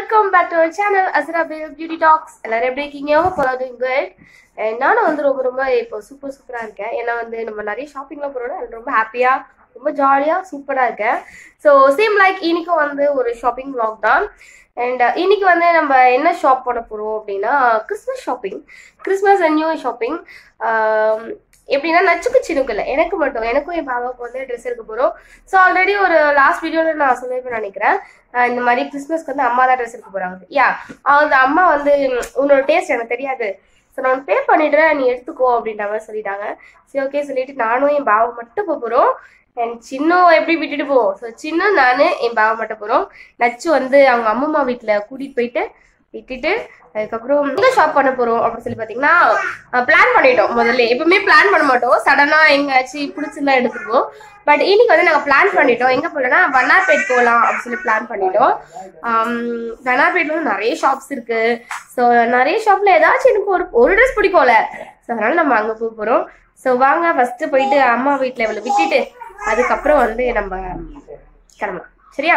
Welcome back to our channel Azara beauty talks எல்லாரும் எப்படி இருக்கீங்க ஃபாலோ டூயிங் குட் நானும் வந்து ரொம்ப ரொம்ப இப்போ சூப்பர் சூப்பராக இருக்கேன் ஏன்னா வந்து நம்ம நிறைய ஷாப்பிங்லாம் போகிறோம் அது ரொம்ப ஹாப்பியாக ரொம்ப ஜாலியாக சூப்பராக இருக்கேன் ஸோ சேம் லைக் இன்னைக்கும் வந்து ஒரு ஷாப்பிங் vlog தான் அண்ட் இன்னைக்கு வந்து நம்ம என்ன ஷாப் பண்ண போகிறோம் அப்படின்னா Christmas shopping Christmas and new shopping எப்படின்னா நச்சுக்கு சினுக்கல எனக்கு மட்டும் எனக்கும் என் பாபாவுக்கு வந்து ட்ரெஸ் எடுக்க போகிறோம் ஸோ ஆல்ரெடி ஒரு லாஸ்ட் வீடியோவில் நான் சொல்லியிருப்பேன் நினைக்கிறேன் அஹ் இந்த மாதிரி கிறிஸ்மஸ்க்கு வந்து அம்மா தான் ட்ரெஸ் எடுக்க போகிறாங்க யா அந்த அம்மா வந்து "ம், உன்னோட டேஸ்ட் எனக்கு தெரியாது ஸோ நான் பே பண்ணிடுறேன் நீ எடுத்துக்கோ அப்படின்ற மாதிரி சொல்லிட்டாங்க சரி ஓகே சொல்லிட்டு நானும் என் பாவை மட்டும் போக போகிறோம் அண்ட் சின்னம் எப்படி விட்டுட்டு போவோம் ஸோ சின்ன நான் என் பாவை மட்டும் போகிறோம் நச்சு வந்து அவங்க அம்மம்மா வீட்டில் கூட்டிகிட்டு போயிட்டு விட்டுட்டு அதுக்கப்புறம் எங்க ஷாப் பண்ண போறோம் அப்படின்னு சொல்லி பாத்தீங்கன்னா பிளான் பண்ணிட்டோம் முதல்ல எப்பவுமே பிளான் பண்ண மாட்டோம் சடனா எங்காச்சும் பிடிச்சிருந்தா எடுத்துக்குவோம் பட் இன்னைக்கு வந்து நாங்க பிளான் பண்ணிட்டோம் எங்க போலன்னா வண்ணார்பேட் போகலாம் அப்படின்னு சொல்லி பிளான் பண்ணிட்டோம் ஆம், வண்ணார்பேட்ல வந்து நிறைய ஷாப்ஸ் இருக்கு ஸோ நிறைய ஷாப்ல ஏதாச்சும் எனக்கு ஒரு ஒரு ட்ரெஸ் பிடிக்கும்ல ஸோ அதனால நம்ம அங்க போக போறோம் ஸோ வாங்க ஃபர்ஸ்ட் போயிட்டு அம்மா வீட்டுல இவளை விட்டுட்டு அதுக்கப்புறம் வந்து நம்ம கிளம்பலாம் சரியா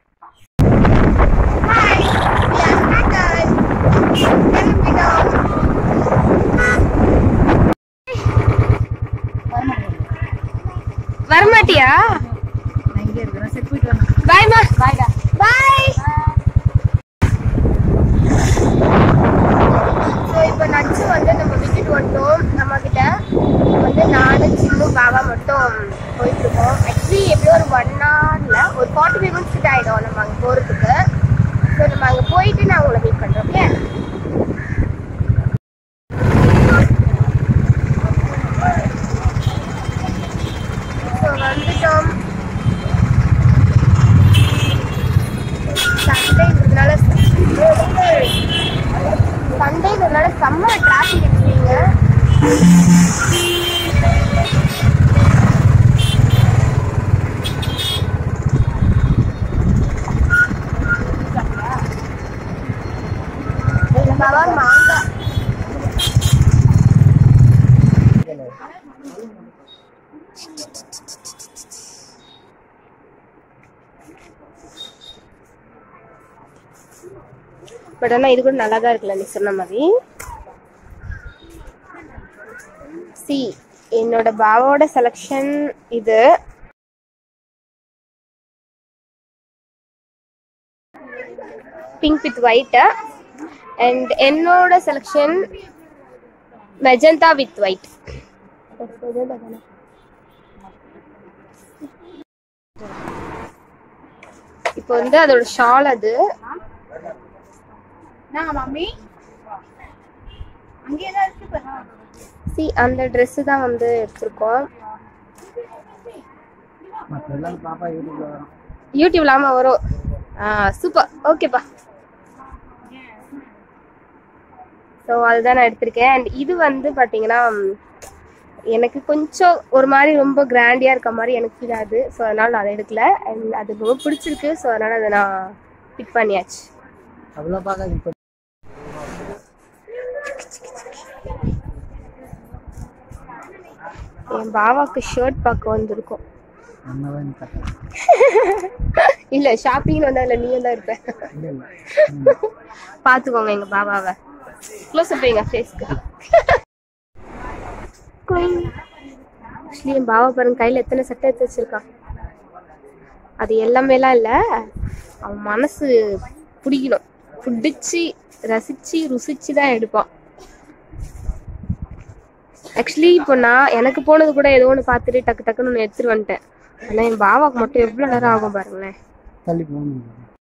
வரமாட்டியா நான் இங்கே இருக்கிறேன் சரி போயிட்டு வரணும் பாய்மா பாய்டா பாய் ஸோ இப்போ நட்ஸு வந்து நம்ம விட்டுட்டு வந்துட்டோம் நம்ம கிட்ட வந்து நானும் சின்ன பாபா மட்டும் போயிட்டு இருக்கோம் ஆக்சுவலி எப்படியும் ஒரு ஒன் ஹவர்ல ஒரு ஃபார்ட்டி ஃபைவ் மினிட்ஸ் கிட்ட ஆகிடும் நம்ம அங்கே போகிறதுக்கு ஸோ நம்ம அங்கே போயிட்டு நான் உங்களை மீட் பண்ணுறோம் ஓகே ஸோ வந்துட்டோம் சண்டேங்கிறதுனால சண்டேங்கிறதுனால செம்ம டிராஃபிக் இருக்குங்க பாபா மாங்காய் பட் ஆனால் இது கூட நல்லா தான் இருக்குல்ல நீ சொன்ன மாதிரி சி என்னோட பாவோட செலெக்ஷன் இது பிங்க் வித் ஒயிட் அண்ட் என்னோட செலெக்ஷன் மெஜந்தா வித் ஒயிட் இப்போ வந்து அதோட ஷால் அது நாங்க மம்மி அங்கே தான் இருக்கு பாரு. சி அந்த Dress தான் வந்து எடுத்திருக்கோம் மற்றெல்லாம் பாப்பா யூடியூப்ல வரும் யூடியூப்ல ஆமா வரும் ஆ சூப்பர் ஓகேப்பா ஸோ அதுதான் நான் எடுத்திருக்கேன் அண்ட் இது வந்து பார்த்தீங்கன்னா ம், எனக்கு கொஞ்சம் ஒரு மாதிரி ரொம்ப கிராண்டியாக இருக்க மாதிரி எனக்கு ஃபீல் ஆகுது ஸோ அதனால நான் அதை எடுக்கல அண்ட் அது ரொம்ப பிடிச்சிருக்கு ஸோ அதனால அதை நான் பிக் பண்ணியாச்சு அவ்வளோ பார்க்காது இப்போ என் பாவாக்கு ஷர்ட் பார்க்க வந்திருக்கோம் நம்ம தான் நீ கட்ட இல்லை ஷாப்பிங் வந்ததில்ல நீயும் தான் இருப்பேன் இல்லை இல்லை பார்த்துக்கோங்க எங்கள் பாபாவை க்ளோஸ் அப் எங்கள் ஃபேஸ்க்கு ஆக்சுவலி என் பாபா பாருங்க கையில் எத்தனை சட்டை எடுத்து வச்சிருக்கான் அது எல்லாமேலாம் இல்லை அவன் மனசு பிடிக்கணும் பிடிச்சி ரசிச்சு ருசிச்சு தான் எடுப்பான் ஆக்சுவலி இப்போ நான் எனக்கு போனது கூட ஏதோ ஒன்று பார்த்துட்டு டக்கு டக்குன்னு ஒன்று எடுத்துட்டு வந்துட்டேன் ஆனால் என் பாபாவுக்கு மட்டும் எவ்வளோ நேரம் ஆகும் பாருங்களேன் தள்ளி போகணும்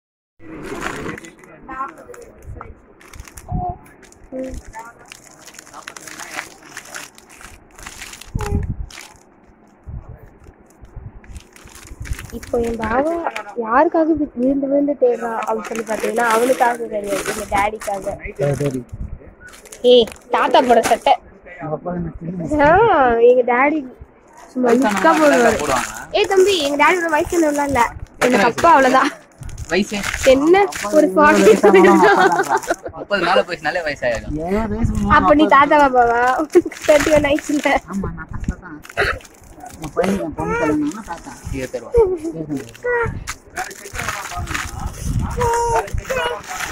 இப்போ என் பாவா யாருக்காக வி- விழுந்து விழுந்து தேடுறான் அப்படின்னு சொல்லி பார்த்தீங்கன்னா அவனுக்காக கிடையாது எங்க டேடிக்காக சரி சரி ஏய் தாத்தா போட சட்டை உங்கள் அப்பா என்ன சின்ன ஆ, எங்க டேடி சும்மா லுக்கா போடுவாரு ஏய் தம்பி எங்க டேடியோட வயசு என்ன இல்ல எனக்கு அப்பா அவ்வளவுதான் வயசு என்ன ஒரு ஃபார்ட்டி முப்பது மேல போயிடுச்சுனாலே வயசாயிடும் ஏழு வயசு அப்ப நீ தாத்தா பாபாவா தேர்ட்டி ஒன் ஆயிடுச்சுல ஆமா நான் தாத்தா தான் என் பையன் என் பொண்ணு கல்யாணம்னா தாத்தா இருபத்தி ரூபா பேசுங்க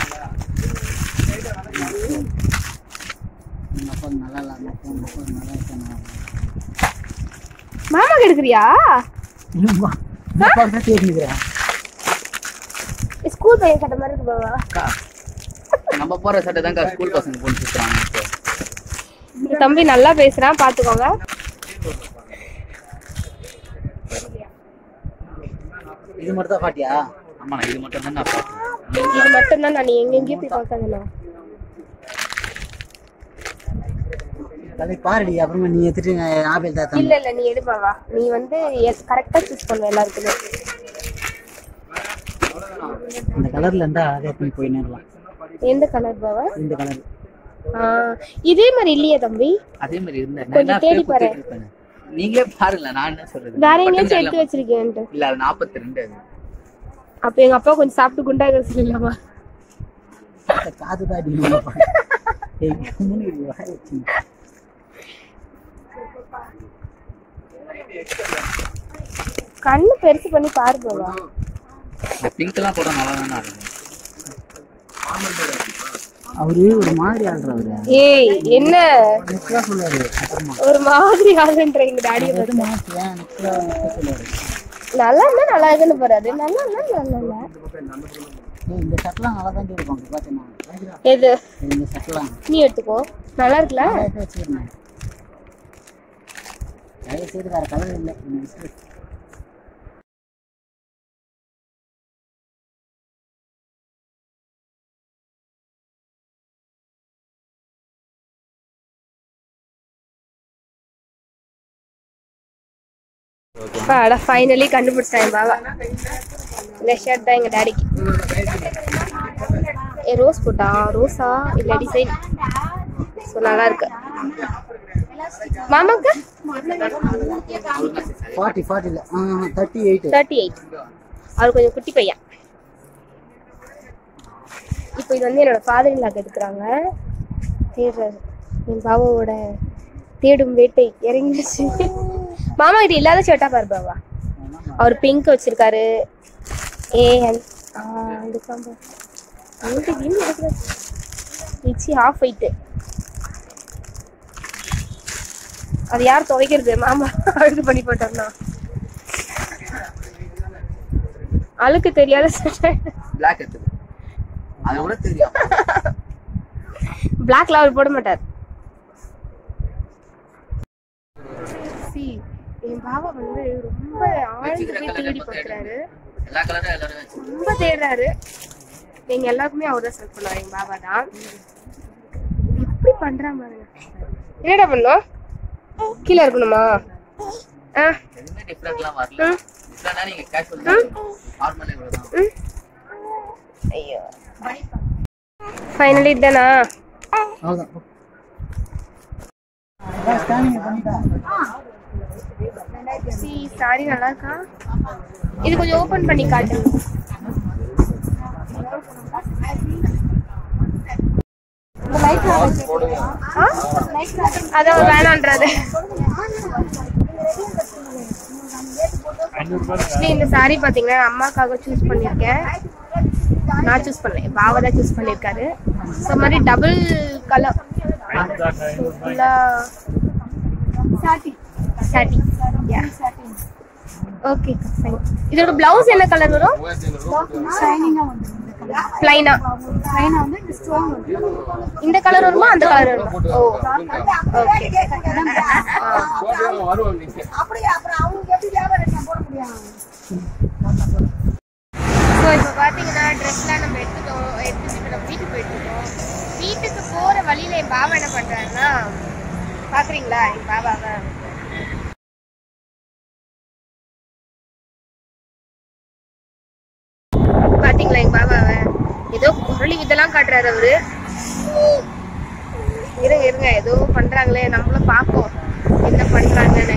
மார்க் எடுக்கிறியா இல்லம்மா நான் தான் தேடிக்கிறேன் ஸ்கூல் பையன் சட்ட மாதிரி இருக்கு பாவா அக்கா நம்ம போற சட்டை தான்க்கா ஸ்கூல் பசங்க போட்டு சுத்துறாங்க இப்போ இந்த தம்பி நல்லா பேசுறான் பாத்துக்கோங்க இது மட்டும் தான் பாட்டியா ஆமாண்ணா இது மட்டும் தான் நான் பார்த்தேன் இது மட்டும் தான் நான் எங்கெங்கேயும் போய் பார்க்காதண்ணா தலை பாருடி அப்புறமா நீ எடுத்துட்டு ஆப்பிள் தாத்தா இல்ல இல்ல நீ எடுப்பாவா நீ வந்து கரெக்டா சூஸ் பண்ணுவ எல்லாருக்குமே இந்த கலர்ல இருந்தா அதே பண்ணி போய் நேரலாம் எந்த கலர் பாவா இந்த கலர் ஆ, இதே மாதிரி இல்லையே தம்பி அதே மாதிரி இருந்தேன் நான் கொஞ்சம் என்ன தேடி அப்படியே குத்திட்டு இருப்பேன். நீங்களே பாருங்களேன் நான் என்ன சொல்றது வேற பட்டன் எங்கேயாச்சும் கையில- எடுத்து வச்சிருக்கேன்ட்டு இல்ல அது நாற்பத்தி ரெண்டு அது அப்ப எங்க அப்பா கொஞ்சம் சாப்பிட்டு குண்டாக சொல்லலாமா காது தான் அடி ஏய் கம்முனு இரு, வாய் வச்சுங்க. கண்ணு பெருசு பண்ணி பாரு பாவா இந்த பிங்க் எல்லாம் போட்டா நல்லா தானே இருக்கும் அவரு ஒரு மாதிரி ஆடுறவரு ஏய் என்ன நிக்கலா சொல்லுவாரு அப்புறமா ஒரு மாதிரி ஆளுன்ற எங்க டாடியை எது மாத்துவேன் நிக்கலா நிக்க சொல்லுவாரு நல்லா இருந்தா நல்லா இருக்குன்னு போறாரு நல்லா இருந்தா நல்லா இல்ல ஏய் இந்த சட்டெல்லாம் நல்லா தான் இருக்கும் பார்த்தீங்கன்னா எது இந்த சட்டெல்லாம் நீ எடுத்துக்கோ நல்லா இருக்குல்ல எடுத்து வச்சுக்கிறேன் தயவு செய்து வேற கலர் இல்லை இந்த விஷயம். அட ஃபைனலி கண்டுபிடிச்சிட்டாங்க பாவா இந்த ஷர்ட் தான் எங்க டாடிக்கு ஏ ரோஸ் போட்டா ரோஸா இல்ல டிசைன் ஸோ நல்லா இருக்கு மாமாக்கு ஃபார்ட்டி ஃபார்ட்டி இல்லை தேர்ட்டி எயிட் தேர்ட்டி எயிட் அவர் கொஞ்சம் குட்டி பையன் இப்போ இது வந்து என்னோட ஃபாதர் இல்லாக்கு எடுக்கிறாங்க தேடுறாரு என் பாபாவோட தேடும் வேட்டை இறங்கிடுச்சு மாமா இது இல்லாத ஷர்ட்டா பாரு பாபா அவர் பிங்க் வச்சிருக்காரு ஏ இச்சி ஹாஃப் ஒயிட்டு அது யார் துவைக்கிறது மாமா அழுக்கு பண்ணி போட்டார்னா அழுக்கு தெரியாத பிளாக் எடுத்துது அது கூட தெரியும் பிளாக்ல அவர் போட மாட்டார் சி என் பாபா வந்து ரொம்ப ஆழ்ந்து போய் தேடி பார்க்கறாரு எல்லா கலரும் எல்லாரும் வச்சு ரொம்ப தேடுறாரு எங்க எல்லாருக்குமே அவர் தான் செலக்ட் பண்ணுவார் எங்க பாபா தான் எப்படி பண்றா பாருங்க என்னடா பண்ணோம் கீழே இருக்கணுமா ஆ எதுவுமே டிஃப்ரெண்ட்லாம் வரல டிஃப்ரெண்டா நீங்க கேஷுவல் தான் நார்மலே கூட தான் ம். ஐயோ ஃபைனலி இதுதானா அவ்வளோதான் ஸ்கேனிங் பண்ணிட்டா சி சாரி நல்லா இருக்கா இது கொஞ்சம் ஓபன் பண்ணி காட்டு ஆ? அதான் வேணான்றது Actually, இந்த சாரி பாத்தீங்கன்னா அம்மாக்காக சூஸ் பண்ணிருக்கேன் நான் சூஸ் பண்ணேன் பாவா தான் சூஸ் பண்ணிருக்காரு ஸோ மாதிரி டபுள் கலர் ஃபுல்லா சாட்டி சாட்டி ஓகே ஃபைன் இதோட பிளவுஸ் என்ன கலர் வரும் பிளைனா இந்த கலர் வருமா அந்த கலர் வருமா ஓ ஓகே ஸோ இப்போ பார்த்தீங்கன்னா ட்ரெஸ்லாம் நம்ம எடுத்துட்டோம் எடுத்துட்டு இப்போ நம்ம வீட்டுக்கு போயிட்டுருக்கோம் வீட்டுக்கு போகிற வழியில் என் பாபா என்ன பண்ணுறாருன்னா பார்க்குறீங்களா என் பாபாவை பாத்தீங்களா எங்க பாபாவை ஏதோ குரலி விதெல்லாம் காட்டுறாரு அவரு இருங்க இருங்க ஏதோ பண்றாங்களே நம்மளும் பார்ப்போம் என்ன பண்றாங்கன்னு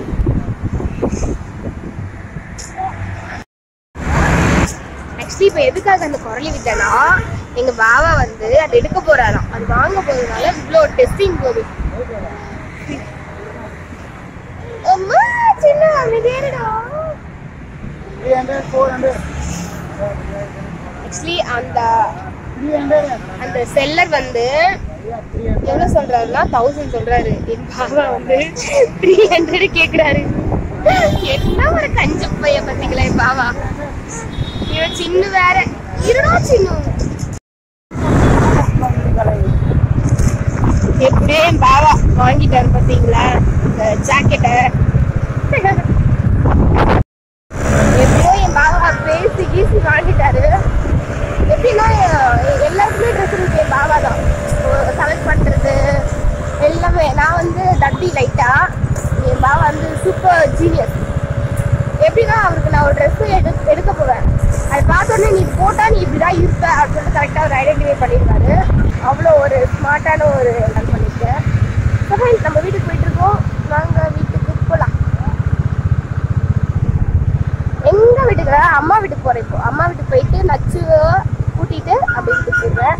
ஆக்சுவலி இப்போ எதுக்காக அந்த குரலி வித்தனா எங்க பாபா வந்து அதை எடுக்க போறாராம் அது வாங்க போறதுனால இவ்வளோ டெஸ்டிங் போகுது அம்மா சின்ன அமைதியாடா three hundred four hundred actually அந்த த்ரீ ஹண்ட்ரட் அந்த செல்லர் வந்து எவ்வளவு சொல்றாருன்னா தௌசண்ட் சொல்றாரு என் பாபா வந்து த்ரீ ஹண்ட்ரட் கேக்குறாரு என்ன ஒரு கஞ்ச பைய பாத்தீங்களா என் பாவா இவன் சின்ன வேற இருடா சின்ன எப்படியே என் பாவா வாங்கிட்டாரு பாத்தீங்களா இந்த ஜாக்கெட்டை எப்படியோ என் பாவா பேசி கீசி வாங்கிட்டாரு எப்படின்னா எ- எல்லாருக்குமே ட்ரெஸ் இருக்கு என் பாவா தான் செலக்ட் பண்றது எல்லாமே நான் வந்து தட்டி லைட்டா என் பாவா வந்து சூப்பர் ஜீனியஸ் எப்படின்னா அவருக்கு நான் ஒரு ட்ரெஸ் எடு எடுக்க போவேன் அதை பார்த்த உடனே நீ இது போட்டா நீ இப்படிதான் இருப்ப அப்படின்னு சொல்லிட்டு கரெக்டாக அவர் ஐடென்டிஃபை பண்ணியிருக்காரு அவ்வளோ ஒரு ஸ்மார்ட்டான ஒரு நான் பண்ணியிருக்கேன் அப்புறம் நம்ம வீட்டுக்கு போயிட்டு இருக்கோம் நாங்க வீட்டுக்கு போகலாம் எங்க வீட்டுக்கு அம்மா வீட்டுக்கு போறேன் இப்போ அம்மா வீட்டுக்கு போயிட்டு நச்சு கூட்டிட்டு அப்படி வீட்டுக்கு போயிடுவேன்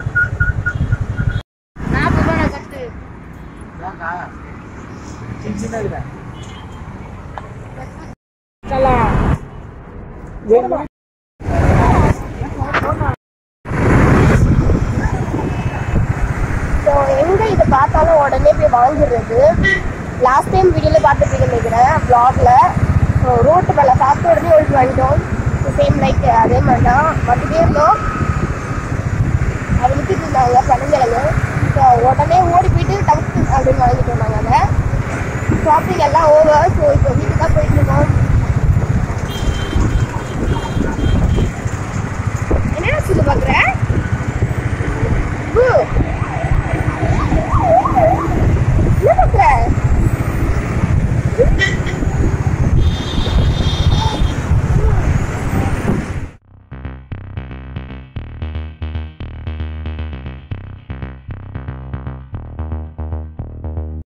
நான் போவேன் கட்டு ஏன்க்கா சின்ன சின்ன இருக்குதா வேணுமா ஸோ எங்க இதை பார்த்தாலும் உடனே போய் வாங்கிடுறது லாஸ்ட் டைம் வீடியோல பார்த்துருப்பீங்க நினைக்கிறேன் ப்ளாக்ல ஸோ ரோட்டு மேலே பார்த்த உடனே ஒழிச்சு வாங்கிட்டோம் சேம் லைக் அதே மாதிரி தான் வந்துட்டே இருந்தோம் அது வித்துட்டு இருந்தாங்க பனங்கிழங்கு ஸோ உடனே ஓடி போயிட்டு டவுக்கு அப்படின்னு வாங்கிட்டு வந்தாங்க அதை ஷாப்பிங் எல்லாம் ஓவர் ஸோ இப்போ வீட்டுக்கு தான் போயிட்டு இருக்கோம்